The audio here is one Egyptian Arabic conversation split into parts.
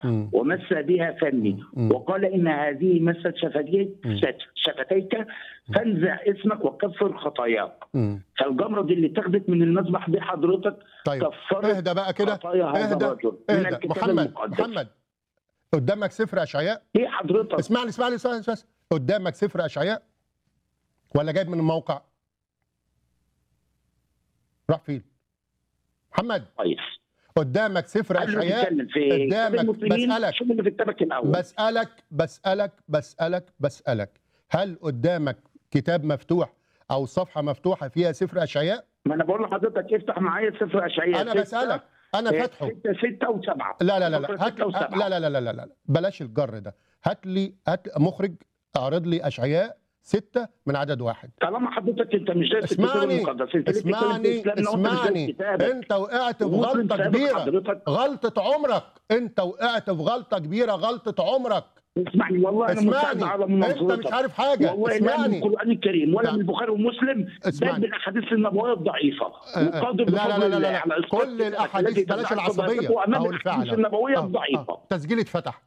مم. ومس بها فمي مم. وقال ان هذه مست شفتيك مم. شفتيك فانزع اسمك وكفر خطاياك مم. فالجمره دي اللي اتخذت من المذبح دي حضرتك طيب كفرت اهدى بقى كده خطايا هذا اهدى الرجل من اهدى الكتاب محمد المقدس. محمد قدامك سفر اشعياء ليه حضرتك اسمعني اسمعني اسمعني, اسمعني. قدامك سفر اشعياء ولا جايب من الموقع راح فين محمد كويس قدامك سفر قبل ما اشعياء تتكلم في قدامك كتاب المسلمين بسألك. شوف اللي في كتابك الاول بسألك بسألك بسألك بسألك هل قدامك كتاب مفتوح أو صفحة مفتوحة فيها سفر أشعياء؟ ما انا بقول لحضرتك افتح معايا سفر اشعياء أنا بسألك أنا فاتحه ستة ستة وسبعة لا لا لا فقرة لا هات ستة وسبعة. لا لا لا لا لا لا بلاش الجر ده هات لي هات مخرج اعرض لي أشعياء ستة من عدد واحد طالما حضرتك انت مش دارس الكتاب اسمعني المقدس انت ليه بتتكلم في اسمعني إسلامنا وأنت مش دارس اسمعني كتابك؟ انت وقعت في ومسلم غلطة سابق كبيرة حضرتك غلطة عمرك انت وقعت في غلطة كبيرة غلطة عمرك اسمعني والله انا مستعد اسمعني على انت مناظرتك مش عارف حاجة والله لا من اسمعني القران الكريم ولا لا. من البخاري ومسلم اسمعني. بل بالاحاديث النبويه الضعيفه آه، وقادر لا لا لا لا, بفضل الله لا, على لا. إسقاط كل التي الاحاديث بلاش تدعي العصبيه قضاياته امام اقول الاحاديث فعلا النبويه آه، الضعيفه آه. تسجيل اتفتح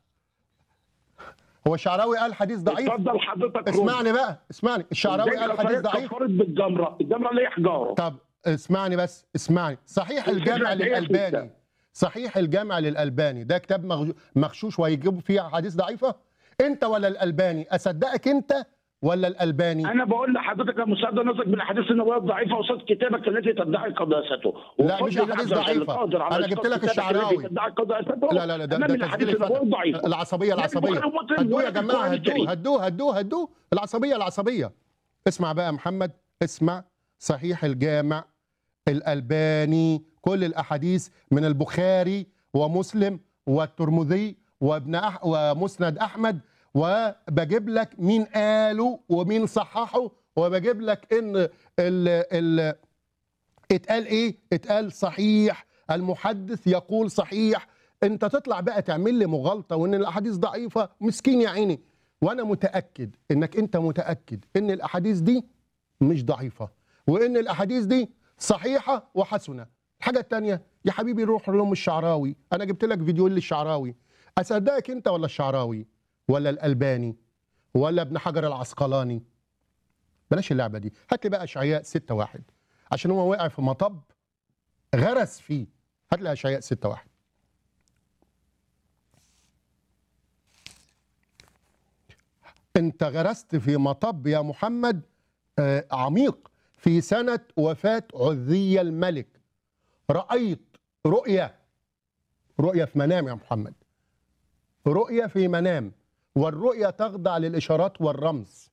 هو الشعراوي قال حديث ضعيف اتفضل حضرتك رد. اسمعني بقى اسمعني الشعراوي ازاي قال حديث كفرت- ضعيف كفرت بالجمره الجمره اللي هي حجاره طب اسمعني بس اسمعني صحيح الفكرة الجامع هي للألباني ستة. صحيح الجامع للألباني ده كتاب مغ- مغشوش ويجيبوا فيه احاديث ضعيفة انت ولا الألباني اصدقك انت ولا الألباني انا بقول لحضرتك يا مساعد نظرك بالاحاديث النبويه الضعيفه قصاد كتابك التي تدعي قداسته لا، وفضل مش الله أحاديث عز وجل ضعيفة. قادر على أنا إسقاط جبت لك كتابك الشعراوي. التي تدعي قداسته لا لا لا ده, امام ده الاحاديث تسجيل النبويه اتفتح الضعيفه العصبية لا العصبية البخاري ومسلم هدوه ولا يا في جماعة القرآن هدوه الكريم. هدوه هدوه هدوه العصبية العصبية اسمع بقى يا محمد اسمع صحيح الجامع الألباني كل الأحاديث من البخاري ومسلم والترمذي وابن أح ومسند أحمد وبجيب لك مين قاله ومين صححه وبجيب لك ان ال ال اتقال ايه اتقال صحيح المحدث يقول صحيح انت تطلع بقى تعمل لي مغالطه وان الاحاديث ضعيفه مسكين يا عيني وانا متاكد انك انت متاكد ان الاحاديث دي مش ضعيفه وان الاحاديث دي صحيحه وحسنه الحاجه الثانيه يا حبيبي روح لهم الشعراوي انا جبت لك فيديو للشعراوي اصدقك انت ولا الشعراوي ولا الالباني ولا ابن حجر العسقلاني بلاش اللعبه دي هات لي بقى اشعياء 6 واحد عشان هو وقع في مطب غرس فيه هات لي اشعياء 6 واحد انت غرست في مطب يا محمد آه، عميق في سنة وفاة عذية الملك رأيت رؤية رؤية في منام يا محمد رؤية في منام والرؤية تخضع للإشارات والرمز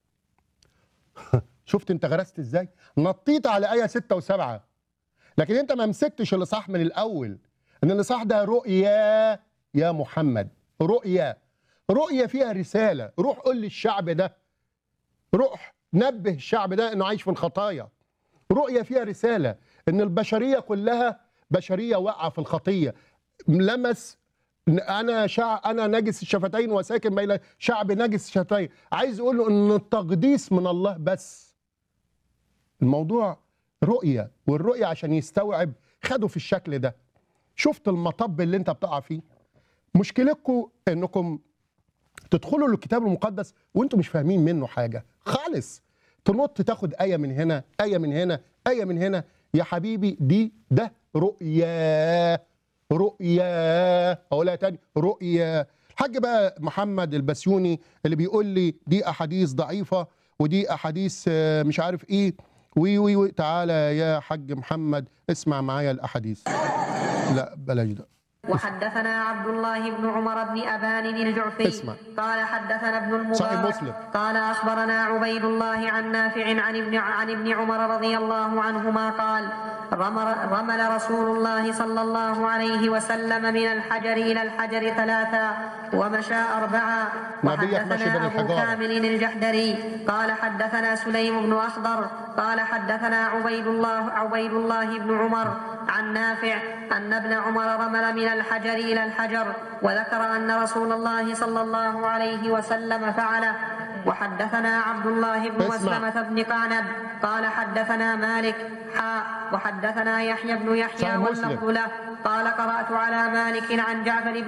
شفت انت غرست ازاي نطيت على آية ستة وسبعة لكن انت ما مسكتش الإصحاح من الأول ان الإصحاح ده رؤية يا محمد رؤية رؤية فيها رسالة روح قول للشعب ده روح نبه الشعب ده انه عايش في الخطايا رؤية فيها رسالة ان البشرية كلها بشرية واقعة في الخطية لمس انا شع انا نجس الشفتين وساكن بين شعب نجس الشفتين عايز يقول له ان التقديس من الله بس الموضوع رؤية والرؤية عشان يستوعب خده في الشكل ده شفت المطب اللي انت بتقع فيه مشكلتكم انكم تدخلوا للكتاب المقدس وانتم مش فاهمين منه حاجه خالص تنط تاخد ايه من هنا ايه من هنا ايه من هنا يا حبيبي دي ده رؤيا رؤيا اقولها تاني رؤيا الحاج بقى محمد البسيوني اللي بيقول لي دي احاديث ضعيفه ودي احاديث آه، مش عارف ايه وي وي وي تعالى يا حاج محمد اسمع معايا الاحاديث لا بلاش ده وحدثنا عبد الله بن عمر بن أبان الجعفي اسمع. قال حدثنا ابن صحيح المبارك مسلم. قال أخبرنا عبيد الله عن نافع عن ابن عن ابن عمر رضي الله عنهما قال رمل, رمل رسول الله صلى الله عليه وسلم من الحجر إلى الحجر ثلاثا ومشى أربعا نبيك مشي بين وحدثنا أبو الحجارة. كامل الجحدري قال حدثنا سليم بن أخضر قال حدثنا عبيد الله عبيد الله بن عمر عن نافع أن ابن عمر رمل من الحجر إلى الحجر وذكر أن رسول الله صلى الله عليه وسلم فعله وحدثنا عبد الله بن اسمع. مسلمة بن قعنب قال حدثنا مالك حاء وحدثنا يحيى بن يحيى صحيح مسلم. واللفظ له قال قرأت على مالك عن جعفر بن